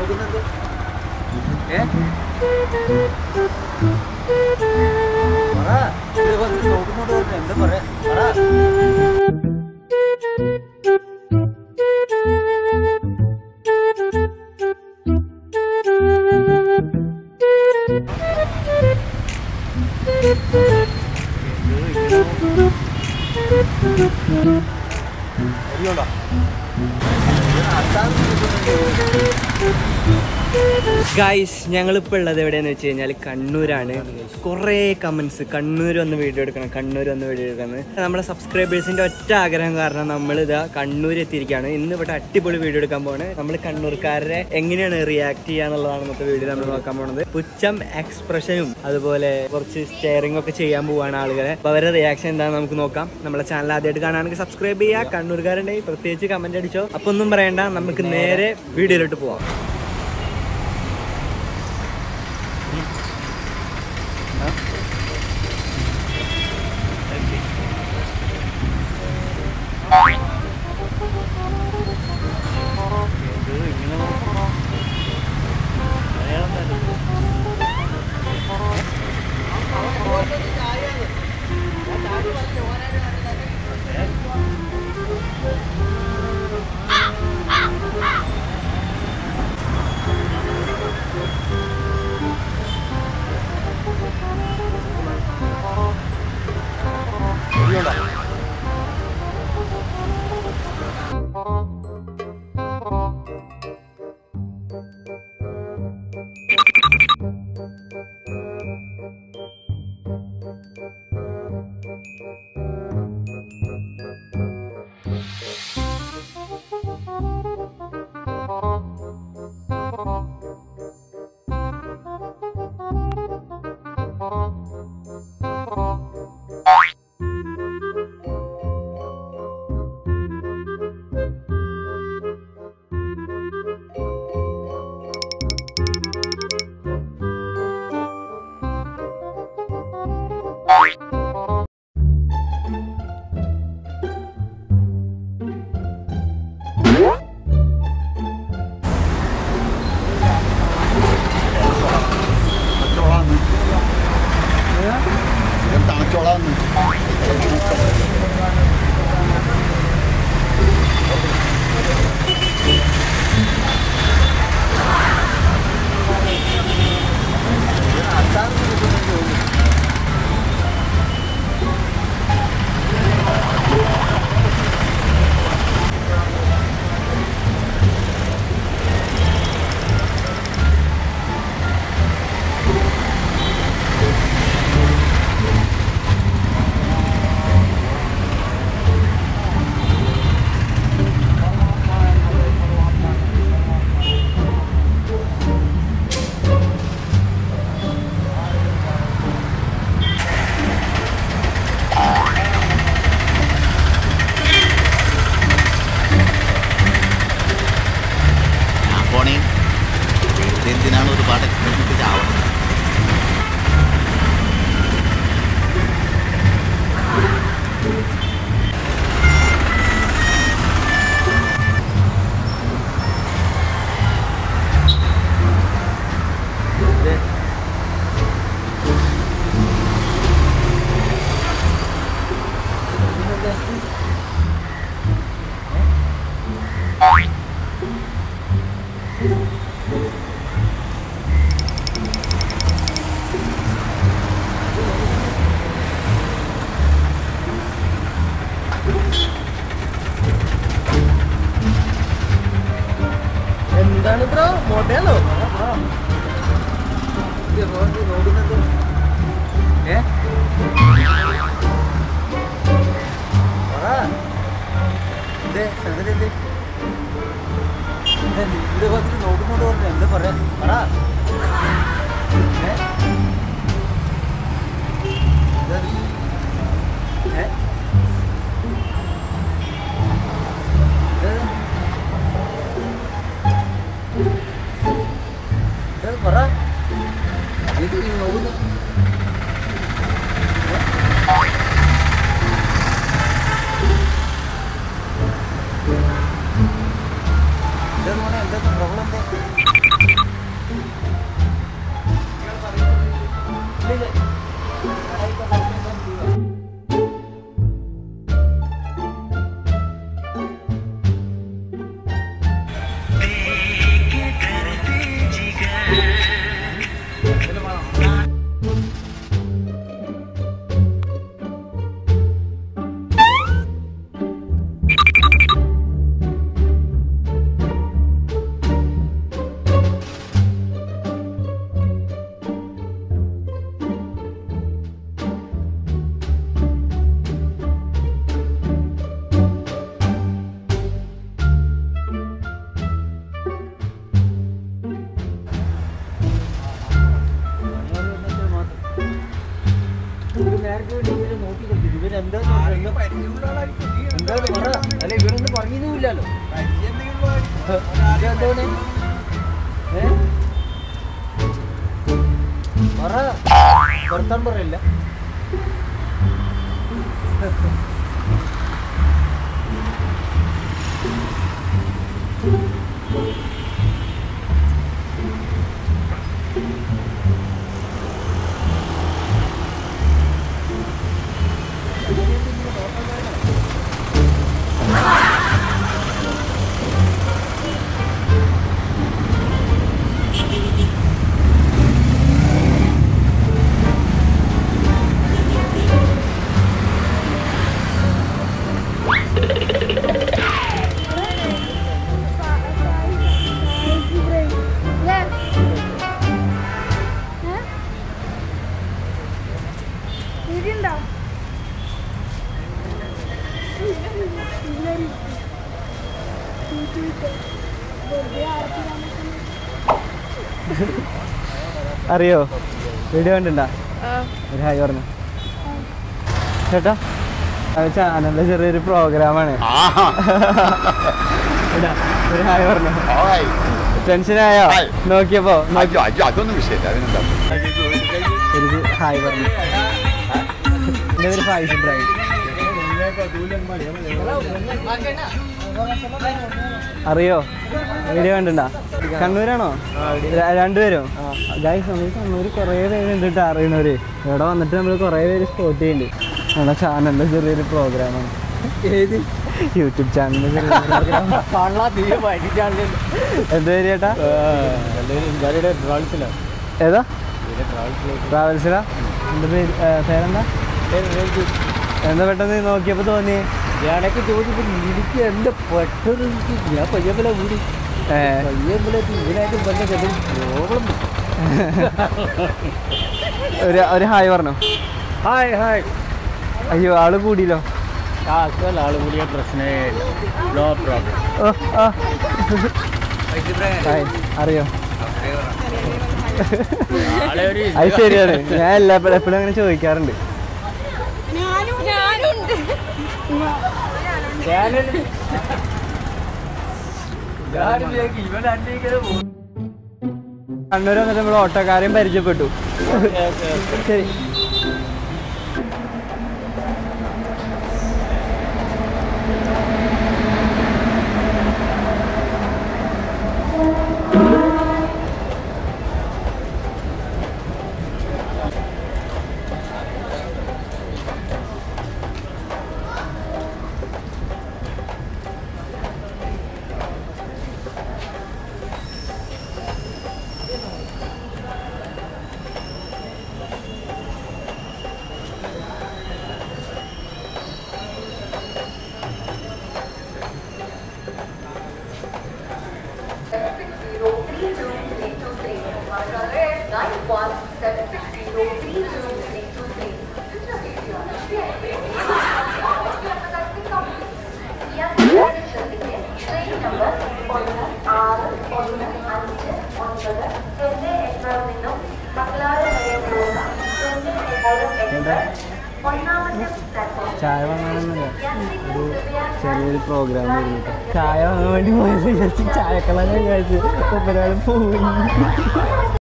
നോക്കുന്നത് ഏ പറ ഇത് വന്നിട്ട് നോക്കുന്നോണ്ട് പറഞ്ഞു എന്താ പറയാ പറ അറിയോടാ ഗൈസ് ഞങ്ങളിപ്പോൾ ഉള്ളത് എവിടെയെന്ന് വെച്ച് കഴിഞ്ഞാൽ കണ്ണൂരാണ് കുറേ കമൻസ് കണ്ണൂർ വന്ന് വീഡിയോ എടുക്കണം കണ്ണൂർ വന്ന് വീഡിയോ എടുക്കണം നമ്മുടെ സബ്സ്ക്രൈബേഴ്സിന്റെ ഒറ്റ ആഗ്രഹം കാരണം നമ്മൾ ഇതാ കണ്ണൂർ എത്തിയിരിക്കുകയാണ് ഇന്ന് ഇവിടെ അടിപൊളി വീഡിയോ എടുക്കാൻ പോവാണ് നമ്മൾ കണ്ണൂർക്കാരെ എങ്ങനെയാണ് റിയാക്ട് ചെയ്യാന്നുള്ളതാണ് ഇന്നത്തെ വീഡിയോ നമ്മൾ നോക്കാൻ പോണത് പുച്ഛം എക്സ്പ്രഷനും അതുപോലെ കുറച്ച് ഷെയറിംഗ് ഒക്കെ ചെയ്യാൻ പോവാണ് ആളുകളെ അപ്പൊ അവരുടെ റിയാക്ഷൻ എന്താണെന്ന് നമുക്ക് നോക്കാം നമ്മളെ ചാനൽ ആദ്യമായിട്ട് കാണുകയാണെങ്കിൽ സബ്സ്ക്രൈബ് ചെയ്യുക കണ്ണൂർക്കാരുണ്ടെങ്കിൽ പ്രത്യേകിച്ച് കമന്റ് അടിച്ചോ അപ്പൊ ഒന്നും പറയണ്ട നമുക്ക് നേരെ വീഡിയോയിലോട്ട് പോവാം അറിയോടാ ഞാൻ പോണേ വെറുതെ എന്തിനാണ് ഒരുപാട് എക്സ്പെരിമെന്റ് ചാവണം എന്താണ് ബ്രോ മോട്ടയാണോ ഇത് വന്നിട്ട് നോക്കുന്നത് ഏ പറ ഇതേ സംഗതി എന്ത് ഇത് ഇത് വന്നിട്ട് നോക്കുന്നോണ്ട് പറഞ്ഞു എന്താ പറയാ പറ ഏ ഇതാ- ഏ ഇത് ഇത് പറ ഇത് ഈ നോക്കുന്നു എന്താ മോനെ എന്താ പ്രോബ്ലം എന്താ എന്താണ് പറ അല്ല ഇവരൊന്നും പറഞ്ഞില്ലല്ലോ എന്താണ് ഏ പറ വർത്താൻ പറയില്ല വീടുണ്ടോ അറിയോ വീഡിയോ കണ്ടിണ്ടാ ഒരു ഹായ് പറഞ്ഞു ചേട്ടാ അത് ചാനലിലെ ചെറിയൊരു പ്രോഗ്രാമാണ് ആഹാ ഇടാ, ഒരു ഹായ് പറഞ്ഞു ഹായ് ടെൻഷനായോ ഹായ്. നോക്കിയപ്പോ അയ്യോ അയ്യോ അതൊന്നും വിഷയമില്ല അതിനെന്താ എനിക്ക് ഹായ് പറഞ്ഞു എൻ്റെ പേര് ഫായിസ് ഇബ്രാഹിം അറിയോ വീഡിയോ കണ്ടിണ്ടാ കണ്ണൂരാണോ ര- രണ്ടുപേരും ഗൈസ് നമ്മൾ കണ്ണൂർ കുറേ പേരുണ്ട് കേട്ടോ അറിയണവര് ഇവിടെ വന്നിട്ട് നമ്മൾ കുറേ പേര് സ്പോട്ട് ചെയ്യുന്നുണ്ട് നമ്മുടെ ചാനലിൻ്റെ ചെറിയൊരു പ്രോഗ്രാമാണ് ഏത് യൂട്യൂബ് ചാനലിൻ്റെ ചെറിയൊരു പ്രോഗ്രാം കള്ള തീരെ പഠിച്ചാണ് എന്ത് പേര് ചേട്ടാ ഇന്ത്യയുടെ ട്രാവൽസിലാണ് ഏതാ ട്രാവൽസിലാ എൻ്റെ പേര് ഏ, പേരെന്താ എന്താ പെട്ടെന്ന് നോക്കിയപ്പോൾ തോന്നി ഞാനൊക്കെ ചോദിച്ചപ്പോൾ എനിക്ക് എന്താ പെട്ടെന്ന് എനിക്ക് ഞാൻ പയ്യമ്പല വീട് ഏ, പയ്യമ്പല ഇതിനായിട്ട് പറഞ്ഞ പ്രോബ്ലം ഒരു ഒരു ഹായ് പറഞ്ഞു ഹായ് ഹായ് അയ്യോ ആള് കൂടിയല്ലോ ആ അസൽ ആൾ കൂടിയ പ്രശ്നമേ ഇല്ല നോ പ്രോബ്ലം ഓ ആ ഹായ് അറിയോ ആളെ ഒരു അത് ശരിയാണ് ഞാൻ എല്ലാ എപ്പോഴും അങ്ങനെ ചോദിക്കാറുണ്ട് ഞാനും ഞാനുണ്ട് ചാനൽ ഞാനിലേക്ക് ഇവൻ അന്വേഷിക്കാതെ പോകും കണ്ണൂർ വന്നിട്ട് നമ്മൾ ഓട്ടോക്കാരെയും പരിചയപ്പെട്ടു ശരി ചായ വാങ്ങാനൊന്നുമില്ല ഒരു ചെറിയൊരു പ്രോഗ്രാം വരുന്നു ചായ വാങ്ങാൻ വേണ്ടി പോയത് വിചാരിച്ചു ചായക്കളഞ്ഞ വിചാരിച്ചു ഒരാൾ പോയി